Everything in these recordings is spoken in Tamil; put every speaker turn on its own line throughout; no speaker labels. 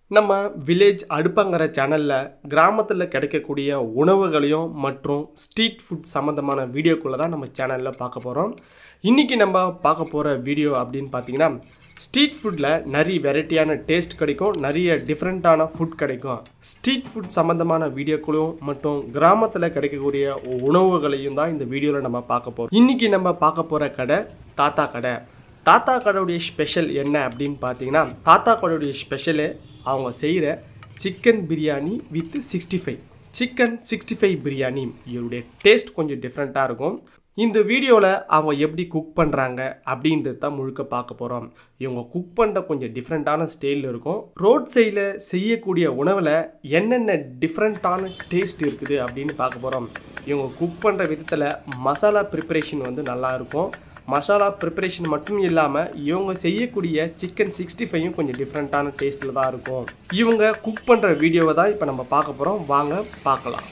நம்ம வில்லேஜ் அடுப்பங்கிற சேனலில் கிராமத்தில் கிடைக்கக்கூடிய உணவுகளையும் மற்றும் ஸ்ட்ரீட் ஃபுட் சம்மந்தமான வீடியோக்குள்ளே தான் நம்ம சேனலில் பார்க்க போகிறோம் இன்றைக்கி நம்ம பார்க்க போகிற வீடியோ அப்படின்னு பார்த்தீங்கன்னா ஸ்ட்ரீட் ஃபுட்டில் நிறைய வெரைட்டியான டேஸ்ட் கிடைக்கும் நிறைய டிஃப்ரெண்ட்டான ஃபுட் கிடைக்கும் ஸ்ட்ரீட் ஃபுட் சம்மந்தமான வீடியோக்களும் மற்றும் கிராமத்தில் கிடைக்கக்கூடிய உணவுகளையும் தான் இந்த வீடியோவில் நம்ம பார்க்க போகிறோம் இன்றைக்கி நம்ம பார்க்க போகிற கடை தாத்தா கடை தாத்தா கடையுடைய ஸ்பெஷல் என்ன அப்படின்னு பார்த்தீங்கன்னா தாத்தா கடையுடைய ஸ்பெஷலு அவங்க செய்கிற chicken biryani with sixty five chicken sixty five biryani இவருடைய டேஸ்ட் கொஞ்சம் டிஃப்ரெண்ட்டாக இருக்கும் இந்த வீடியோவில் அவங்க எப்படி குக் பண்ணுறாங்க அப்படின்றது தான் முழுக்க பார்க்க போகிறோம் இவங்க குக் பண்ணுற கொஞ்சம் டிஃப்ரெண்ட்டான ஸ்டைலில் இருக்கும் ரோட் சைடில் செய்யக்கூடிய உணவில் என்னென்ன டிஃப்ரெண்ட்டான டேஸ்ட் இருக்குது அப்படின்னு பார்க்க போகிறோம் இவங்க குக் பண்ணுற விதத்தில் மசாலா ப்ரிப்பரேஷன் வந்து நல்லா இருக்கும் மசாலா ப்ரிப்பரேஷன் மட்டும் இல்லாமல் இவங்க செய்யக்கூடிய சிக்கன் சிக்ஸ்டி ஃபைவும் கொஞ்சம் டிஃப்ரெண்ட்டான டேஸ்ட்டில் தான் இருக்கும் இவங்க குக் பண்ணுற வீடியோவை தான் இப்போ நம்ம பார்க்க போகிறோம் வாங்க பார்க்கலாம்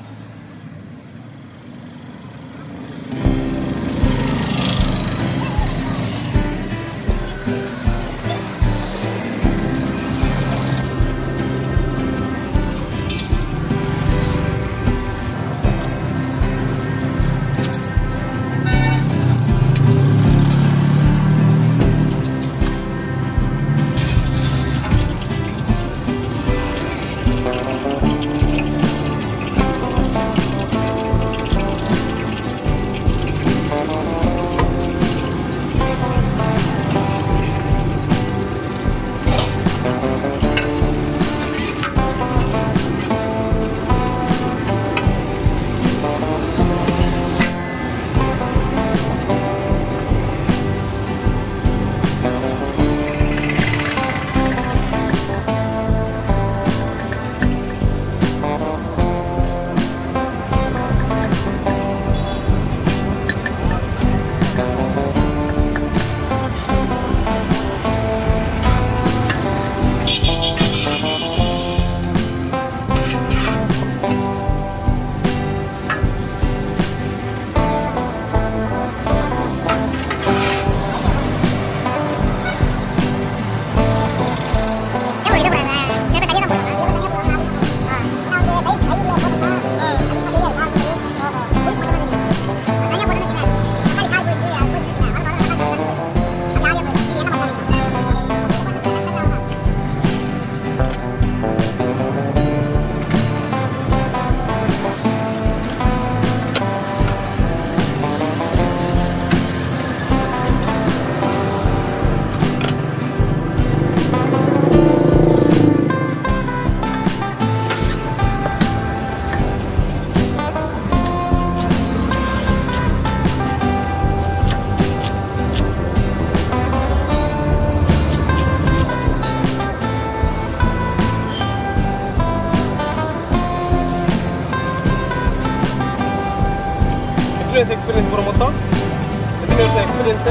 ఎన్ని ఇయర్స్ ఎక్స్పీరియన్స్ బ్రో మొత్తం ఎన్ని ఇయర్స్ ఎక్స్పీరియన్స్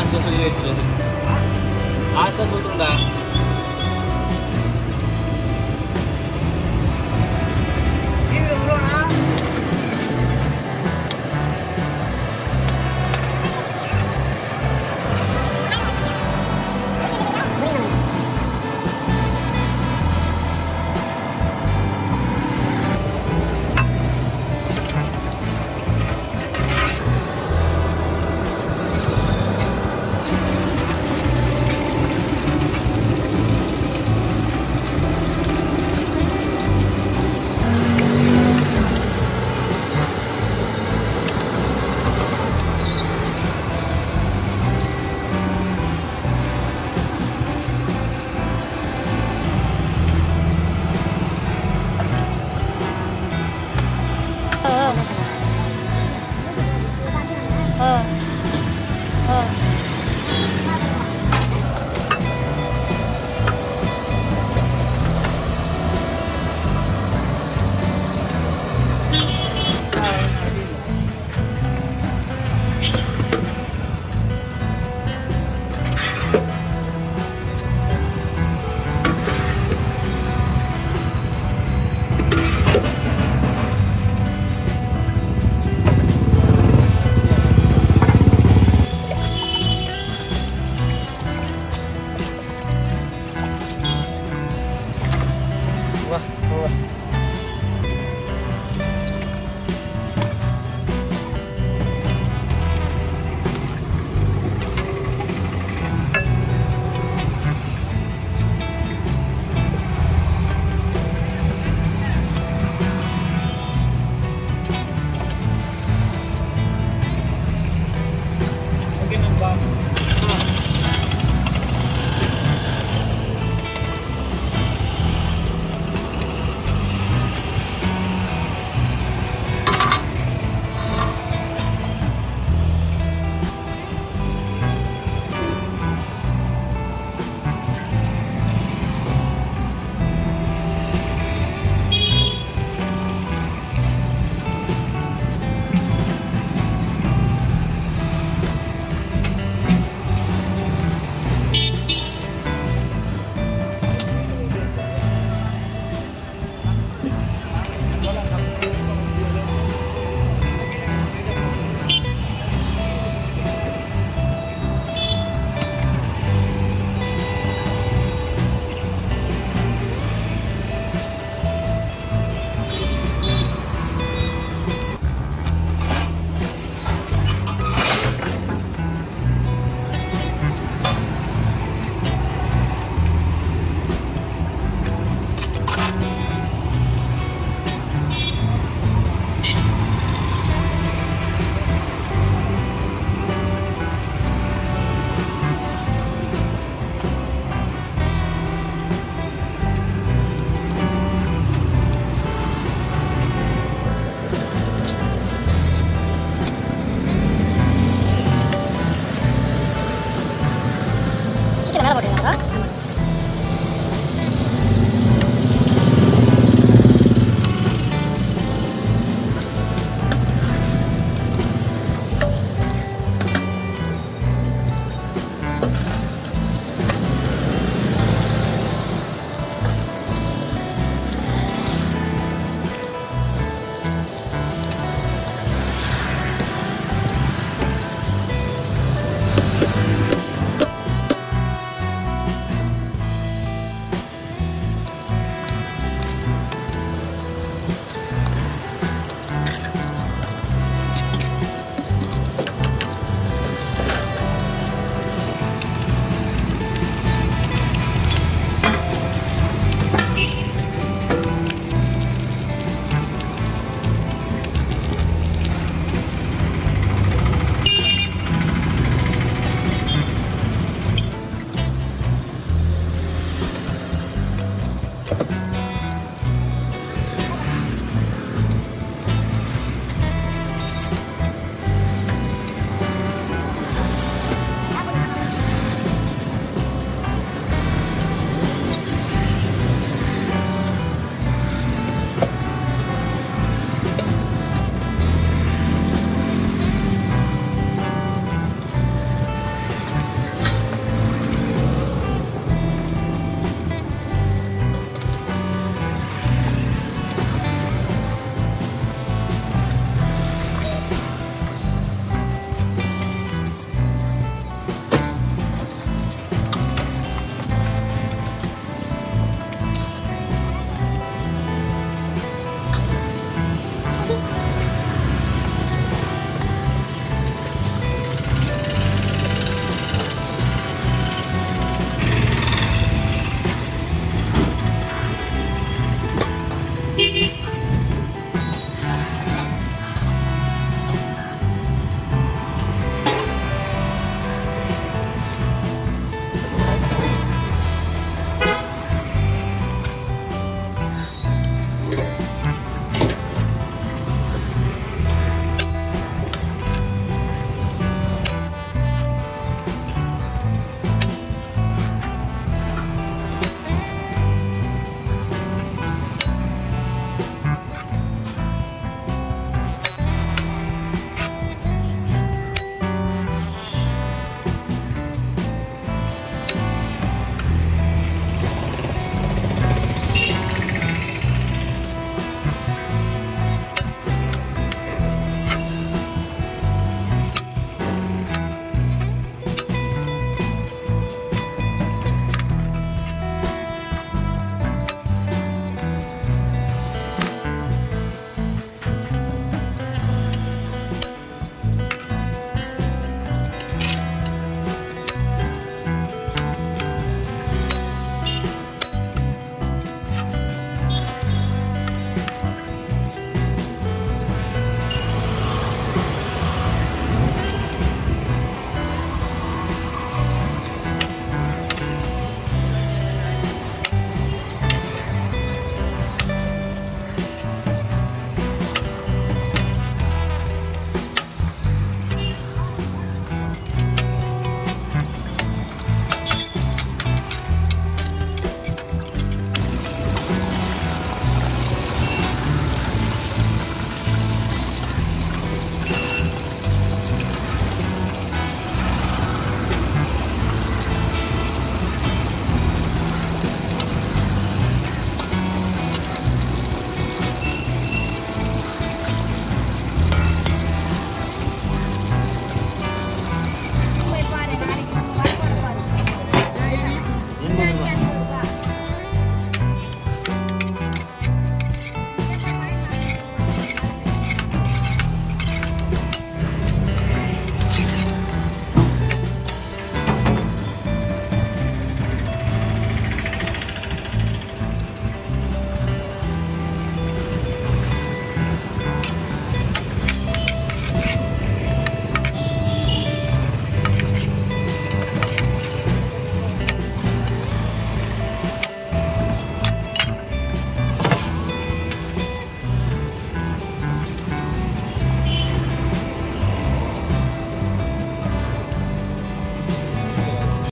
லாஸ்ட்டாக சொல்லி வச்சுருது லாஸ்ட்டாக சொல்கிறேன்டா
ờ ờ